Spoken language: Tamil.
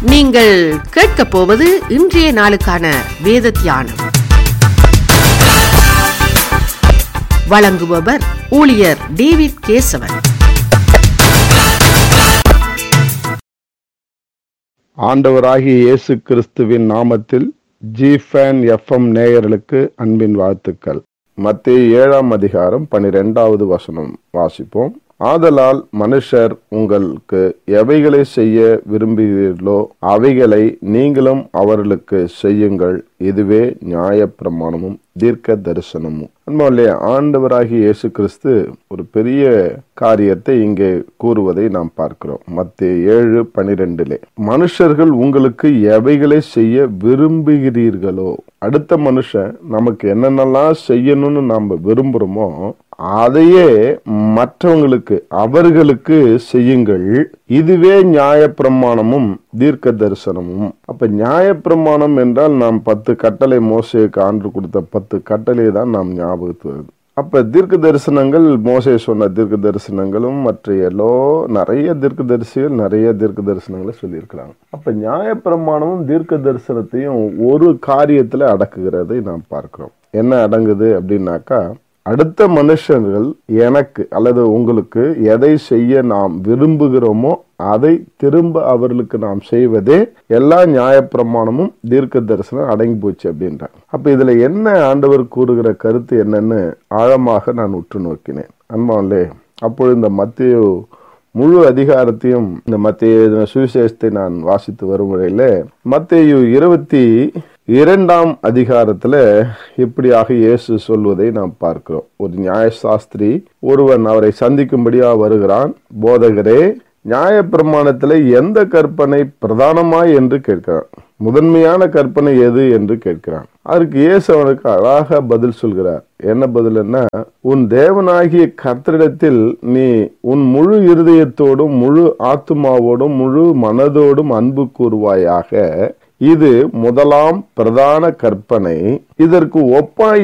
நீங்கள் கேட்கப் போவது இன்றைய நாளுக்கான வேத தியானம் வழங்குபவர் ஊழியர் டேவிட் கேசவன் ஆண்டவராகிய இயேசு கிறிஸ்துவின் நாமத்தில் ஜிஃபேன் எஃப்எம் நேயர்களுக்கு அன்பின் வாழ்த்துக்கள் மத்திய ஏழாம் அதிகாரம் பனிரெண்டாவது வசனம் வாசிப்போம் ஆதலால் மனுஷர் உங்களுக்கு எவைகளை செய்ய விரும்புகிறீர்களோ அவைகளை நீங்களும் அவர்களுக்கு செய்யுங்கள் இதுவே நியாயப்பிரமாணமும் தீர்க்க தரிசனமும் அன்பாலே ஆண்டவராகிய இயேசு கிறிஸ்து ஒரு பெரிய காரியத்தை இங்கே கூறுவதை நாம் பார்க்கிறோம் மத்திய ஏழு பனிரெண்டிலே மனுஷர்கள் உங்களுக்கு எவைகளை செய்ய விரும்புகிறீர்களோ அடுத்த மனுஷன் நமக்கு என்னென்னலாம் செய்யணும்னு நாம விரும்புறோமோ அதையே மற்றவங்களுக்கு அவர்களுக்கு செய்யுங்கள் இதுவே நியாயப்பிரமாணமும் தீர்க்க தரிசனமும் அப்ப நியாயப்பிரமாணம் என்றால் நாம் பத்து கட்டளை மோசைக்கு ஆண்டு கொடுத்த பத்து கட்டளை தான் நாம் ஞாபகத்து வருது அப்ப தீர்க்க தரிசனங்கள் மோசே சொன்ன தீர்க்க தரிசனங்களும் மற்ற எல்லோ நிறைய தீர்க்க தரிசிகள் நிறைய தீர்க்க தரிசனங்களை சொல்லியிருக்கிறாங்க அப்ப நியாயப்பிரமாணமும் தீர்க்க தரிசனத்தையும் ஒரு காரியத்துல அடக்குகிறதை நாம் பார்க்கிறோம் என்ன அடங்குது அப்படின்னாக்கா அடுத்த மனுஷர்கள் எனக்கு அல்லது உங்களுக்கு எதை செய்ய நாம் விரும்புகிறோமோ அதை திரும்ப அவர்களுக்கு நாம் செய்வதே எல்லா நியாயப்பிரமாணமும் தீர்க்க தரிசனம் அடங்கி போச்சு அப்படின்றாங்க அப்ப இதுல என்ன ஆண்டவர் கூறுகிற கருத்து என்னன்னு ஆழமாக நான் உற்று நோக்கினேன் அன்பாலே அப்பொழுது இந்த மத்திய முழு அதிகாரத்தையும் இந்த மத்திய சுவிசேஷத்தை நான் வாசித்து வரும் முறையில மத்திய இருபத்தி இரண்டாம் அதிகாரத்துல இப்படியாக இயேசு சொல்வதை நாம் பார்க்கிறோம் ஒரு நியாயசாஸ்திரி ஒருவன் அவரை சந்திக்கும்படியா வருகிறான் போதகரே நியாய பிரமாணத்துல எந்த கற்பனை பிரதானமாய் என்று கேட்கிறான் முதன்மையான கற்பனை எது என்று கேட்கிறான் அதற்கு இயேசு அவனுக்கு அழகாக பதில் சொல்கிறார் என்ன பதில் என்ன உன் தேவனாகிய கர்த்தரிடத்தில் நீ உன் முழு இருதயத்தோடும் முழு ஆத்துமாவோடும் முழு மனதோடும் அன்பு கூறுவாயாக இது முதலாம் பிரதான கற்பனை இதற்கு ஒப்பாய்